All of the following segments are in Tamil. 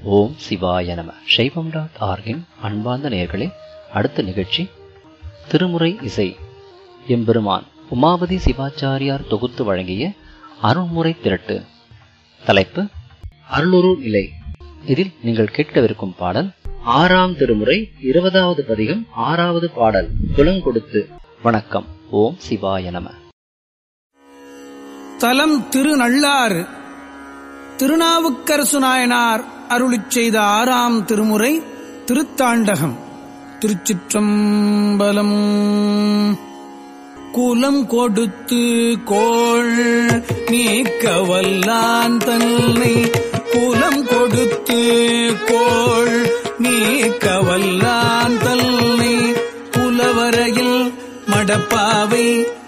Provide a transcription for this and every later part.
ஓம் சிவாய நம சைவம் டாட் ஆர்கின் அன்பார்ந்த நேயர்களே அடுத்த நிகழ்ச்சி திருமுறை இசை எம்பெருமான் உமாபதி சிவாச்சாரியார் தொகுத்து வழங்கிய அருள்முறை திரட்டு தலைப்பு அருளுரு நிலை இதில் நீங்கள் கேட்கவிருக்கும் பாடல் ஆறாம் திருமுறை இருபதாவது பதிகம் ஆறாவது பாடல் குலங்கொடுத்து வணக்கம் ஓம் சிவாய நம தலம் திருநள்ளாறு திருநாவுக்கரசு நாயனார் அருளிச் செய்த ஆறாம் திருமுறை திருத்தாண்டகம் திருச்சிற்றம்பலம் குலம் கொடுத்து கோள் நீக்க வல்லான் தன்னை குலம் கொடுத்து கோள் நீக்க வல்லான் தன்னை புலவரையில் மடப்பாவை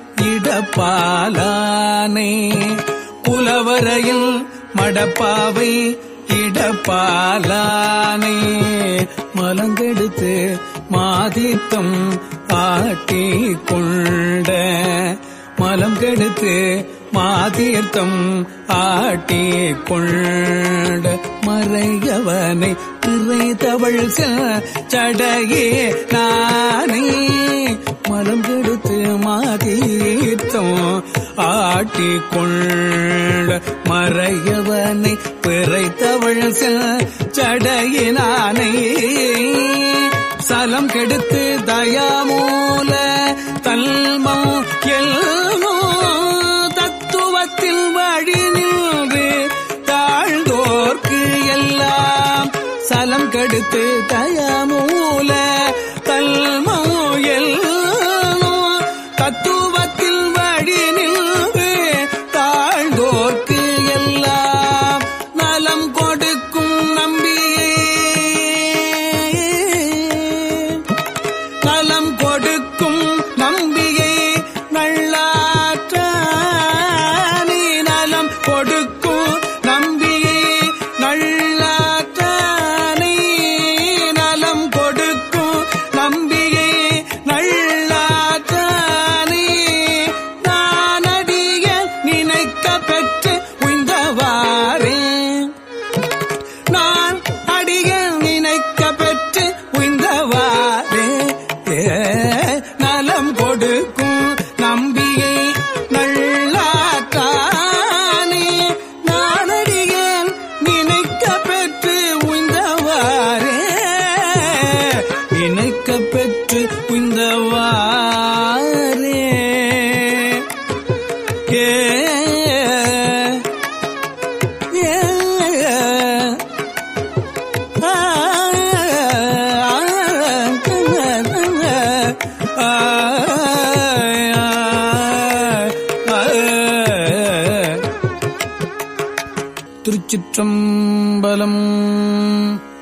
இடப்பாலானே புலவரையில் மடப்பாவை இடப்பாலானே மலங்கெடுத்து மாதித்தம் ஆட்டி கொண்ட மலம் கெடுத்து மாதீர்த்தம் ஆட்டி கொண்ட மறையவனை திரைத்தவள் சடையே நானே மலம் கெடுத்து மாதீர்த்தம் ஆட்டி கொண்ட மறையவனை பிறைத்தவள் சடையினானே சலம் கெடுத்து தயாமூல தல்மம் எல்மோ தத்துவத்தில் வழி நின்று தாழ்ந்தோர்க்கு எல்லாம் சலம் கெடுத்து தயாமூல தல்மம் எல்மோ தத்துவத்தில் வழி நின்று தாழ்ந்தோர்க்கு எல்லாம் நலம் கொடுக்கும் நம்பியே நலம் கொடுக்கும் நம்பியை நல்லாற்றானே நலம் கொடுக்கும் நம்பியை நல்லாற்றானே நலம் கொடுக்கும் நம்பியை நல்லாற்றானே நானடிய நினைக்க பெற்று உய்ந்தவாறே நான் அடிய நினைக்க பெற்று உய்ந்தவாறே ஏ, நலம் கொடுக்கும் நம்பியை நல்லாற்றானே நான் அடிய நினைக்க பெற்று உய்ந்தவாறே நினைக்க பெற்று உய்ந்தவாறே ஏ திருச்சிற்றம்பலம்